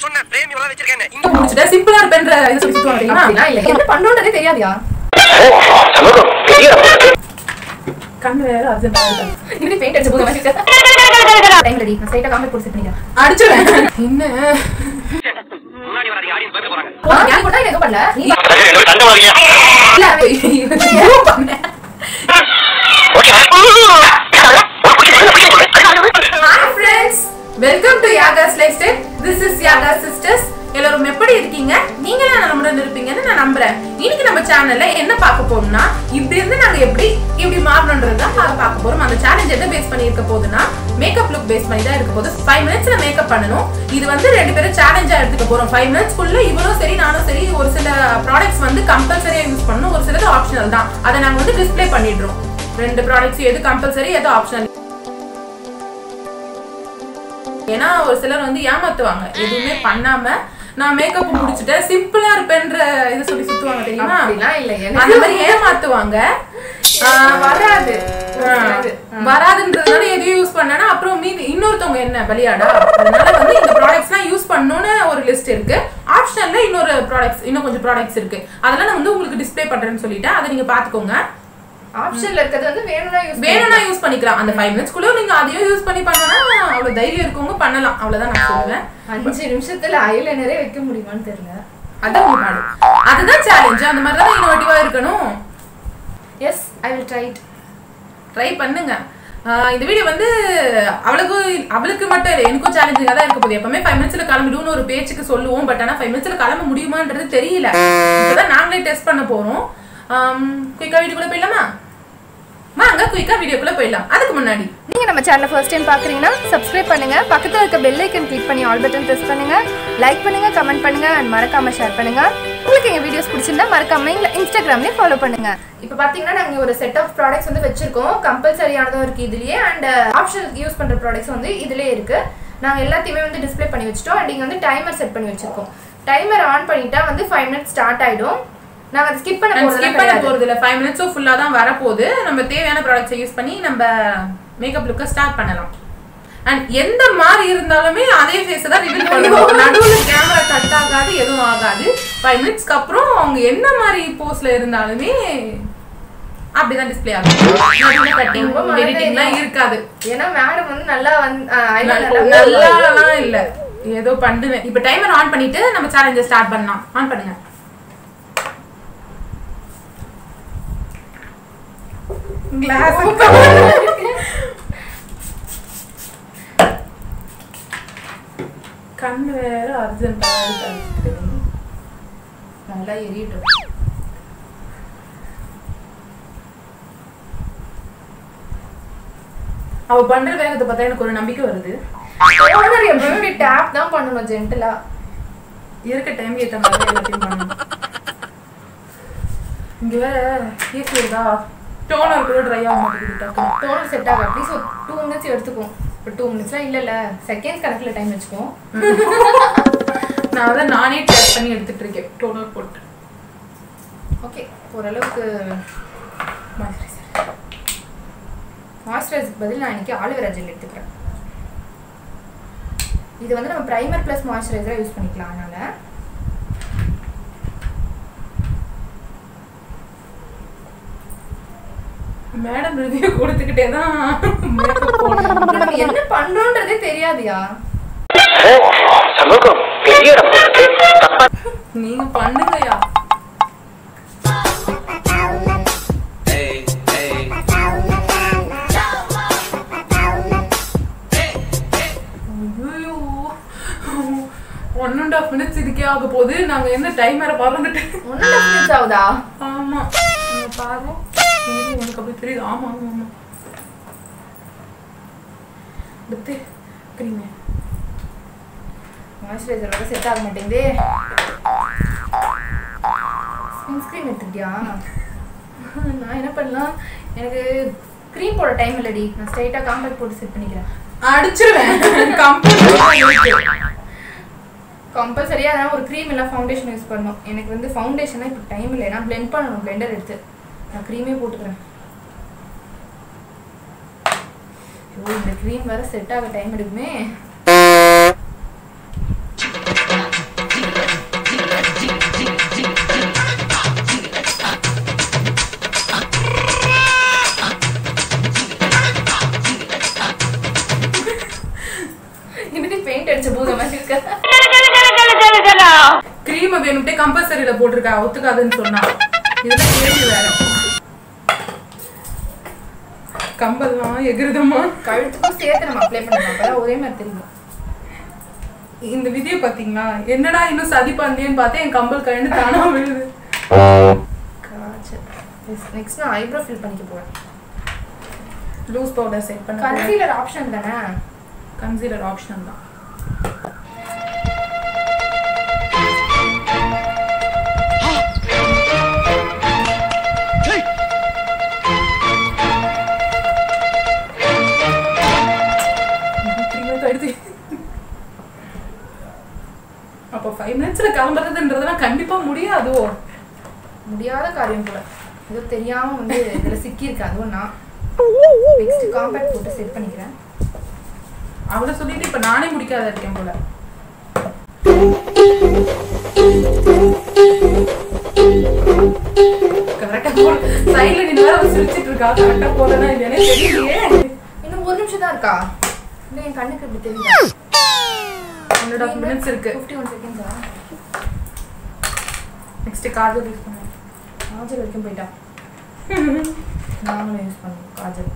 சொன்ன பிரேம் இவ்வளவு வச்சிருக்கேன் இங்க முடிச்சுட்டு சிம்பிளா இருப்பேன்ற இது சொல்லி சுத்துவாங்க தெரியுமா அப்படிலாம் இல்ல என்ன பண்றோன்றதே தெரியாதியா கண்ணு வேற அர்ஜென்டா இருக்கு இப்படி பெயிண்ட் அடிச்சு போக மாதிரி டைம் ரெடி நான் ஸ்ட்ரைட்டா காமெடி போட்டு செட் பண்ணிக்கிறேன் அடிச்சுவேன் என்ன முன்னாடி வராது யாரையும் பேச போறாங்க ஆ, நான் கூட எதுவும் பண்ணல நீ இல்ல ஏதோ பண்ணேன் hi friends welcome to Yaga's life style this is Yaga sisters எல்லாரும் எப்படி இருக்கீங்க நீங்களும் நம்முடன் இருப்பீங்கன்னு நான் நம்புறேன் இன்னைக்கு நம்ம சேனல்ல என்ன பார்க்க போறோம்னா இப்படி இருந்து நாங்க எப்படி இப்படி மாறணுன்றது தான் பா- பார்க்க போறோம் அந்த சேலஞ்ச் எதை பேஸ் பண்ணி இருக்க போகுதுன்னா மேக்கப் லுக் பேஸ் பண்ணி தான் இருக்க போகுது ஃபைவ் மினிட்ஸ்ல மேக்கப் பண்ணணும் இது வந்து ரெண்டு பேரும் சேலஞ்சா எடுத்துக்க போறோம் ஃபைவ் மினிட்ஸ்க்குள்ள இவனும் சரி நானும் சரி ஒரு சில ப்ராடக்ட்ஸ் வந்து கம்பல்சரியா யூஸ் பண்ணணும் ஒரு சிலது ஆப்ஷனல் தான் அதை நாங்க வந்து டிஸ்ப்ளே பண்ணிடுறோம் ரெண்டு ப்ராடக்ட்ஸ் எது கம்பல்சரி எது ஆப்ஷனல் ஏன்னா ஒரு சிலர் வந்து ஏமாத்துவாங்க எதுவுமே பண்ணாம நான் மேக்கப் முடிச்சுட்டேன் சிம்பிளா இருப்பேன்ற இது சொல்லி சுத்துவாங்க தெரியுமா அப்படிலாம் இல்ல அந்த எனக்கு மாதிரி ஏமாத்துவாங்க ஆஹ் வராது ஆஹ் வராதுன்றதுனால எதையும் யூஸ் பண்ணனா அப்புறம் மீதி இன்னொருத்தவங்க என்ன பலியாடா அதனால வந்து இந்த ப்ராடக்ட்ஸ்லாம் யூஸ் பண்ணணும்னு ஒரு லிஸ்ட் இருக்கு ஆப்ஷனல்ல இன்னொரு ப்ராடக்ட்ஸ் இன்னும் கொஞ்சம் ப்ராடக்ட்ஸ் இருக்கு அதெல்லாம் நான் வந்து உங்களுக்கு டிஸ்ப்ளே பண்றேன்னு சொல்லிட்டேன் அதை நீங்க பாத்துக்கோங்க ஆப்ஷன்ல இருக்கிறது வந்து வேணும்னா யூஸ் வேணும்னா யூஸ் பண்ணிக்கலாம் அந்த ஃபைவ் மினிட்ஸ்க்குள்ள நீங்க அதையும் யூஸ் பண்ணி பண்ணனா அவ்வளவு தைரியம் இருக்கவங்க பண்ணலாம் அவ்வளவுதான் நான் சொல்லுவேன் அஞ்சு நிமிஷத்துல ஐலைனரே வைக்க முடியுமான்னு தெரியல அதான் உங்க பாடு அதுதான் சேலஞ்ச் அந்த மாதிரி தான் இன்னோவேட்டிவா இருக்கணும் yes I will try it try பண்ணுங்க ஆஹ் இந்த வீடியோ வந்து அவளுக்கு அவளுக்கு மட்டும் இல்லை எனக்கும் சேலஞ்சிங்காக தான் இருக்க போகுது எப்பவுமே ஃபைவ் மினிட்ஸ்ல கிளம்பிடுவோம்னு ஒரு பேச்சுக்கு சொல்லுவோம் பட் ஆனால் ஃபைவ் மினிட்ஸ்ல கிளம்ப முடியுமான்றது தெரியல இப்போதான் நாங்களே டெஸ்ட் பண்ண போறோம் குயிக்கா வீடியோக்குள்ள போயிடலாமா வாங்க குயிக்கா வீடியோக்குள்ள போயிடலாம் அதுக்கு முன்னாடி நீங்க நம்ம சேனலை ஃபர்ஸ்ட் டைம் பார்க்குறீங்கன்னா சப்ஸ்கிரைப் பண்ணுங்க பக்கத்துல இருக்க பெல் ஐக்கன் கிளிக் பண்ணி ஆல் பட்டன் பிரஸ் பண்ணுங்க லைக் பண்ணுங்க கமெண்ட் பண்ணுங்க அண்ட் மறக்காம ஷேர் பண்ணுங்க உங்களுக்கு எங்க வீடியோஸ் பிடிச்சிருந்தா மறக்காம எங்களை இன்ஸ்டாகிராம்லயே ஃபாலோ பண்ணுங்க இப்போ பார்த்தீங்கன்னா நாங்கள் ஒரு செட் ஆஃப் ப்ராடக்ட்ஸ் வந்து வச்சிருக்கோம் கம்பல்சரியானதும் இருக்கு இதுலயே அண்ட் ஆப்ஷனல் யூஸ் பண்ற ப்ராடக்ட்ஸ் வந்து இதுலயே இருக்கு நாங்கள் எல்லாத்தையுமே வந்து டிஸ்ப்ளே பண்ணி வச்சிட்டோம் அண்ட் இங்கே வந்து டைமர் செட் பண்ணி வச்சிருக்கோம் டைமர் ஆன் பண்ணிட்டா வந்து ஃபைவ் மினிட்ஸ் ஸ்டார்ட் ஆயிடும் நாங்கள் அதை ஸ்கிப் பண்ண ஸ்கிப் போகிறோம் பண்ண போறது இல்ல ஃபைவ் மினிட்ஸும் ஃபுல்லா தான் வரப்போகுது நம்ம தேவையான ப்ராடக்ட்ஸை யூஸ் பண்ணி நம்ம மேக்கப் லுக்கை ஸ்டார்ட் பண்ணலாம் அண்ட் எந்த மாதிரி இருந்தாலுமே அதே ஃபேஸ் தான் ரிவீல் பண்ணுவோம் நடுவுல கேமரா கட் ஆகாது எதுவும் ஆகாது ஃபைவ் மினிட்ஸ்க்கு அப்புறம் அவங்க என்ன மாதிரி போஸ்ல இருந்தாலுமே அப்படிதான் டிஸ்ப்ளே ஆகும் நடுவுல கட்டிங் ரொம்ப மழை எடிட்டிங்லாம் இருக்காது ஏன்னா மேடம் வந்து நல்லா வந்து நல்லாலாம் இல்ல ஏதோ பண்ணுவேன் இப்போ டைமர் ஆன் பண்ணிட்டு நம்ம சேலஞ்சை ஸ்டார்ட் பண்ணலாம் ஆன் பண்ணுங்க கிளாஸ் கண் வேற அர்ஜென்டா இருக்கு நல்லா எரியட்டும் அவ பண்ற வேகத்தை பார்த்தா எனக்கு ஒரு நம்பிக்கை வருது ஓனர் எப்பவுமே டேப் தான் பண்ணணும் ஜென்டலா இருக்க டைம் ஏத்த மாதிரி எல்லாத்தையும் பண்ணணும் இங்க வேற ஏசி இருக்கா டோனர் கூட ட்ரை ஆக மாட்டேங்குது டக்குனு டோனல் செட் ஆகும் அட்லீஸ்ட் ஒரு டூ மினிட்ஸ் எடுத்துக்கும் இப்போ டூ மினிட்ஸ்லாம் இல்லைல்ல செகண்ட்ஸ் கணக்கில் டைம் வச்சுக்கோம் நான் அதான் நானே ட்ரை பண்ணி எடுத்துட்டு இருக்கேன் டோனர் போட்டு ஓகே ஓரளவுக்கு மாய்ஸ்சரைசருக்கு பதில் நான் இன்னைக்கு ஆலிவேரா ஜெல் எடுத்துக்கிறேன் இது வந்து நம்ம பிரைமர் ப்ளஸ் மாய்ஸ்சரைசராக யூஸ் பண்ணிக்கலாம் அதனால மேடம் ரிவ்யூ கொடுத்துக்கிட்டே தான் மேக்கப் போடணும் அப்புறம் நம்ம என்ன பண்றோன்றதே தெரியாதியா சமூகம் பெரிய இடம் போட்டு தப்பா நீங்க பண்ணுங்கய்யா ஐயோ ஒன் அண்ட் ஆஃப் மினிட்ஸ் இதுக்கே ஆக போகுது நாங்க என்ன டைமரை மறந்துட்டு ஒன்றும் மினிட்ஸ் ஆகுதா ஆமா இங்க பாரு இது உனக்கு அப்படி தெரியுது ஆமா ஆமா ஆமா பத்து கிரீமே மாய்ஸ்சரைசர் வர செட் ஆக மாட்டேங்குதே சன்ஸ்கிரீன் எடுத்துக்கிட்டியா நான் என்ன பண்ணலாம் எனக்கு க்ரீம் போட டைம் இல்லடி நான் ஸ்ட்ரைட்டாக காம்பேக்ட் போட்டு செட் பண்ணிக்கிறேன் அடிச்சிருவேன் கம்பெனி கம்பல்சரியாக அதான் ஒரு க்ரீம் இல்லை ஃபவுண்டேஷன் யூஸ் பண்ணணும் எனக்கு வந்து ஃபவுண்டேஷனாக இப்போ டைம் இல்லை நான் blend பண்ணணும் பிளெண்டர் எடுத்து நான் க்ரீமே போட்டுக்கிறேன் ஐயோ இந்த க்ரீம் வேற செட் ஆக டைம் எடுக்குமே பெயிண்ட் அடிச்ச பூத மாதிரி இருக்க கிரீம் வேணும்ட்டே கம்பல்சரியில போட்டிருக்கா ஒத்துக்காதுன்னு சொன்னா இதெல்லாம் கேள்வி வேற கம்பல்லாம் எகிருதமா கழுத்துக்கும் சேர்த்து நம்ம அப்ளை பண்ணலாம் அப்பதான் ஒரே மாதிரி தெரியும் இந்த விதியை பாத்தீங்களா என்னடா இன்னும் சதி பண்ணேன்னு பார்த்தேன் என் கம்பல் கழண்டு தானா விழுது காய்ச்சல் நெக்ஸ்ட் நான் ஐப்ரோ ஃபில் பண்ணிக்க போறேன் லூஸ் பவுடர் செட் பண்ண கன்சீலர் ஆப்ஷன் தானே கன்சீலர் ஆப்ஷன் தான் திரும்ப கழுத்து. அப்போ ஃபைவ் மினிட்ஸ்ல கிளம்புறதுன்றதெல்லாம் கண்டிப்பா முடியாதோ முடியாத காரியம் போல ஏதோ தெரியாம வந்து இதுல சிக்கியிருக்கு அதுவும் நான் நெக்ஸ்ட் காம்பேக்ட் போட்டு செட் பண்ணிக்கிறேன் அவளை சொல்லிட்டு இப்ப நானே முடிக்காத இருக்கேன் போல கரெக்டா போல சைடுல நின்று வேற அவ சிரிச்சிட்டு இருக்கா கரெக்டா போலனா இல்லையானே தெரியலையே இன்னும் ஒரு நிமிஷம் தான் இருக்கா இல்லை என் கண்ணுக்கு இப்படி தெரியுது ஹண்ட்ரட் ஆஃப் மினிட்ஸ் இருக்கு ஃபிஃப்டி ஒன் செகண்ட்ஸா நெக்ஸ்ட் காஜல் யூஸ் பண்ணுவேன் காஜல் வரைக்கும் போயிட்டா நாங்களும் யூஸ் பண்ணுவோம் காஜல்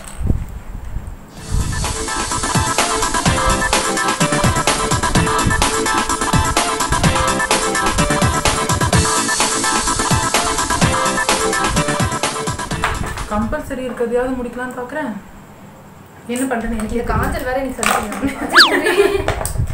கம்பல்சரி இருக்கிறதையாவது முடிக்கலாம்னு பாக்குறேன் என்ன பண்றேன்னு இந்த எனக்கு காஜல் வேற எனக்கு சரி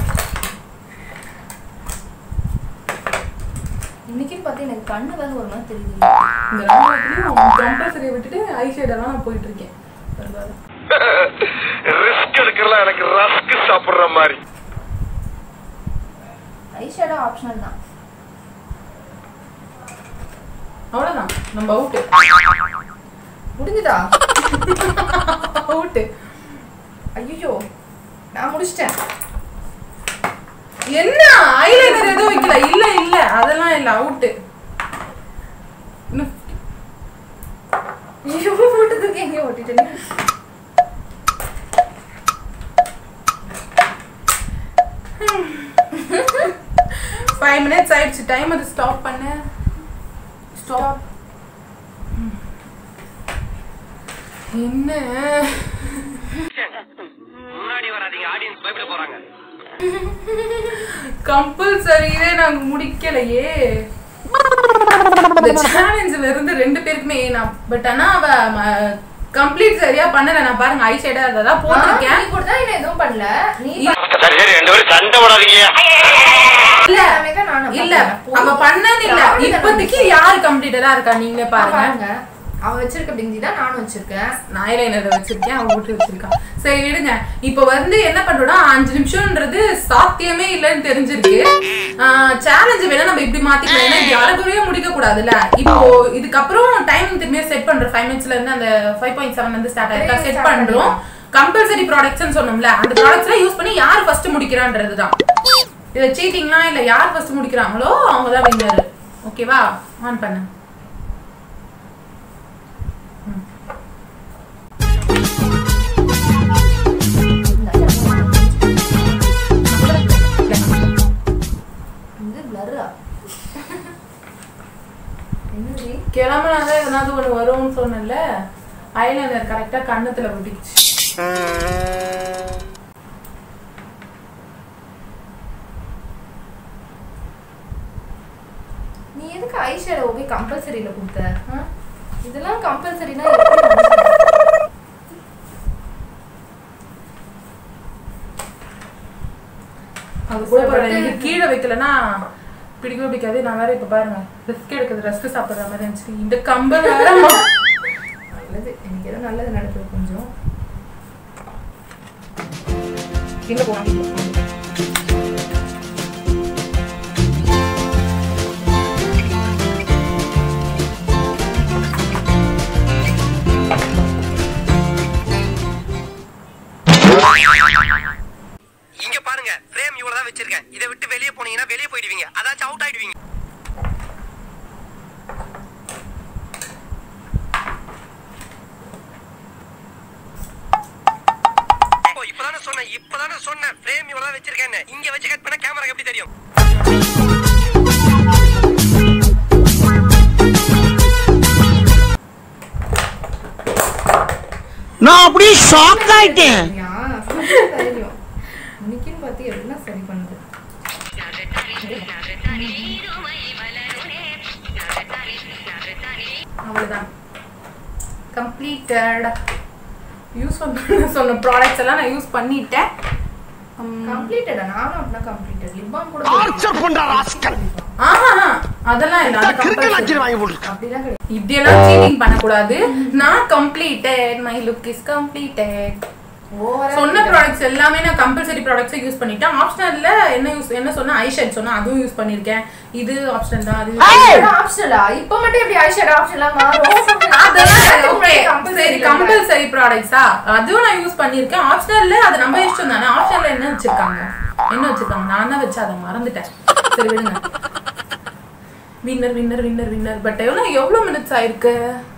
இன்னைக்குன்னு பார்த்து எனக்கு கண்ணு வேற ஒரு மாதிரி தெரியுது இந்த ராமத்துலயும் கம்பல்சரியை விட்டுட்டு ஐ ஷேடெல்லாம் நான் போயிட்டு இருக்கேன் பரவாயில்ல. ரிஸ்க் எடுக்கலாம் எனக்கு ரஸ்க் சாப்பிடுற மாதிரி ஐஷேடோ ஆப்ஷனல் தான் அவ்வளவுதான் நம்ம அவுட்டு முடிஞ்சுதா அவுட்டு ஐயோ நான் முடிச்சிட்டேன் என்ன ஐலைனர் எதுவும் வைக்கல இல்ல இல்ல அதெல்லாம் இல்ல அவுட்டு இன்னும் ஐயோ போட்டு தூக்கி எங்கேயோ ஓட்டிட்டேன் ஃபைவ் மினிட்ஸ் ஆயிடுச்சு டைம் அது ஸ்டாப் பண்ண ஸ்டாப் என்ன முன்னாடி வராதீங்க ஆடியன்ஸ் பயப்பட போறாங்க கம்பல்சரியே நாங்க முடிக்கலையே இந்த சேலஞ்சில் இருந்து ரெண்டு பேருக்குமே நான் பட் ஆனா அவ கம்ப்ளீட் சரியா பண்ணல நான் பாருங்க ஐ ஷேடா அதெல்லாம் போட்டிருக்கேன் நீ கூட தான் என்ன எதுவும் பண்ணல நீ சரி சரி ரெண்டு பேரும் சண்டை போடாதீங்க இல்ல எல்லாமே தான் நானும் இல்ல பார்த்தேன். அவ பண்ணது இல்ல யாரு இப்போதைக்கு யார் கம்ப்ளீட்டடா இருக்கா நீங்களே பாருங்க பாருங்க அவ வச்சிருக்க பிந்தி தான் நானும் வச்சிருக்கேன் நான் ஐலைனர் வச்சிருக்கேன் அவன் விட்டு வச்சிருக்கான் சரி விடுங்க இப்போ வந்து என்ன பண்றோம்னா அஞ்சு நிமிஷம்ன்றது சாத்தியமே இல்லைன்னு தெரிஞ்சிருக்கு சேலஞ்சு வேணா நம்ம இப்படி மாத்திக்கலாம் ஏன்னா இப்படி அரைகுறையா முடிக்க கூடாதுல்ல இப்போ இதுக்கப்புறம் டைம் திரும்பிய செட் பண்றோம் ஃபைவ் மினிட்ஸ்ல இருந்து அந்த ஃபைவ் பாயிண்ட் செவன் வந்து ஸ்டார்ட் ஆயிருக்கா செட் Start பண்றோம் கம்பல்சரி ப்ராடக்ட்ஸ்னு சொன்னோம்ல அந்த ப்ராடக்ட்ஸ்லாம் யூஸ் பண்ணி யார் ஃபர்ஸ்ட் முடிக்கிறான்றது தான் இதை சீட்டிங்லாம் இல்ல யார் ஃபர்ஸ்ட் முடிக்கிறாங்களோ அவங்க தான் வின்னர் ஓகேவா ஆன் பண்ணு இது பிளர்ரா என்னது கிளம்புனாதான் எதனாவது ஒண்ணு வரும்னு சொன்னேன்ல ஐலைனர் கரெக்டா கண்ணத்துல ஒட்டிக்கிச்சு நீ எதுக்கு ஐஷேடோ போய் கம்பல்சரியில கொடுத்த ஆ? இதெல்லாம் கம்பல்சரினா அது கூட பரவாயில்ல. எனக்கு கீழே வைக்கலன்னா பிடிக்கவே பிடிக்காது நான் வேற இப்ப பாருங்க ரிஸ்க் எடுக்குது ரெஸ்ட் சாப்பிடுற மாதிரி இருந்துச்சு இந்த கம்பல் வேற நல்லது எனக்கு ஏதோ நல்லது நடக்குது கொஞ்சம் எங்க போவாங்க இங்க பாருங்க ஃப்ரேம் இவ்வளவு தான் வச்சிருக்கேன் இதை விட்டு வெளியே போனீங்கன்னா வெளியே போயிடுவீங்க அதாச்சும் அவுட் ஆயிடுவீங்க இப்போ இப்பதானே சொன்னேன் இப்பதானே சொன்னேன் ஃப்ரேம் இவ்வளவு வச்சிருக்கேன்னு இங்க வச்சு கட் பண்ண கேமரா எப்படி தெரியும் நான் அப்படியே ஷாக் ஆயிட்டேன் யா, தைரியம். இன்னைக்குன்னு பார்த்து எல்லாம் சரி பண்ணுது அவ்வளவுதான் கம்ப்ளீட்டட் யூஸ் பண்ண சொன்ன ப்ராடக்ட்ஸ் எல்லாம் நான் யூஸ் பண்ணிட்டேன் உம், கம்ப்ளீட்டடா நானும் அப்படின்னா கம்ப்ளீட்டட் லிப்பாம் கூட டார்ச்சர் பண்ற ராஸ்கல் ஆஹா அதெல்லாம் இல்ல அது கிறுக்கு compulsory. லட்சம் வாங்கி போட்டுருக்க அப்படிலாம் கிடையாது இப்படியெல்லாம் சீட்டிங் பண்ணக்கூடாது நான் completed my look is completed சொன்ன ப்ராடக்ட்ஸ் எல்லாமே நான் கம்பல்சரி ப்ராடக்ட்ஸை யூஸ் பண்ணிட்டேன் ஆப்ஷனல்ல என்ன யூஸ் என்ன சொன்னா ஐஷேட் சொன்னா அதுவும் யூஸ் பண்ணிருக்கேன் இது ஆப்ஷனல் தான் அது use பண்ணிருக்கேன். ஆப்ஷனலா இப்போ மட்டும் எப்படி ஐஷேடோ ஆப்ஷன்லாம் மாறும் அதெல்லாம் okay. compulsory சரி இல்ல. கம்பல்சரி ப்ராடக்ட்ஸா அதுவும் நான் யூஸ் பண்ணிருக்கேன் ஆப்ஷனல்ல அது நம்ம இஷ்டம் தானே ஆப்ஷனல்ல என்ன வச்சிருக்காங்க என்ன வச்சிருக்காங்க நான் தான் வச்சு அதை மறந்துட்டேன் சரி விடுங்க winner winner winner winner but எவ்வளோ எவ்வளோ மினிட்ஸ் ஆயிருக்கு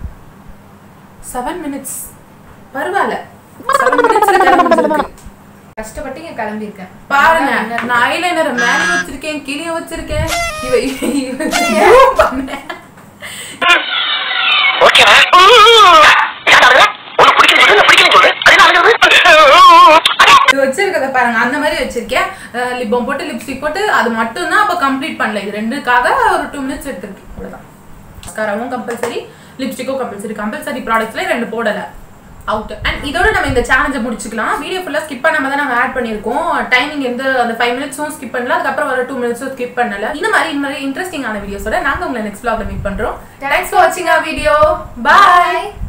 செவன் மினிட்ஸ் பரவாயில்ல செவன் மினிட்ஸ் கஷ்டப்பட்டு இங்க கிளம்பி இருக்கேன் பாருங்க நான் ஐலைனர் மேலே வச்சிருக்கேன் கீழே வச்சிருக்கேன் இவ இவ zoom பண்ணேன் ஓகேவா உனக்கு பிடிக்கல சொல்லு பிடிக்கல சொல்லு அது என்ன ஆகுது இது வச்சிருக்கத பாருங்க அந்த மாதிரி வச்சிருக்கேன் லிப்பம் போட்டு லிப்ஸ்டிக் போட்டு அது மட்டும் தான் அப்ப கம்ப்ளீட் பண்ணல இது ரெண்டுக்காக ஒரு டூ மினிட்ஸ் எடுத்திருக்கேன் அவ்வளவுதான் மஸ்காராவும் கம்பல்சரி லிப்ஸ்டிக்கும் கம்பல்சரி கம்பல்சரி ப்ராடக்ட்ஸ்ல ரெண்டு போடல அவுட் அண்ட் இதோட நம்ம இந்த சேலஞ்சை முடிச்சுக்கலாம் வீடியோ ஃபுல்லா ஸ்கிப் பண்ணாம தான் நம்ம ஆட் பண்ணியிருக்கோம் டைமிங் எந்த அந்த ஃபைவ் மினிட்ஸும் ஸ்கிப் பண்ணல அதுக்கப்புறம் வர டூ மினிட்ஸும் ஸ்கிப் பண்ணல இந்த மாதிரி இந்த மாதிரி இன்ட்ரெஸ்டிங்கான வீடியோஸோட நாங்க உங்களை நெக்ஸ்ட் vlogல மீட் பண்றோம் தேங்க்ஸ் ஃபார் வாட்சிங் our வீடியோ பாய்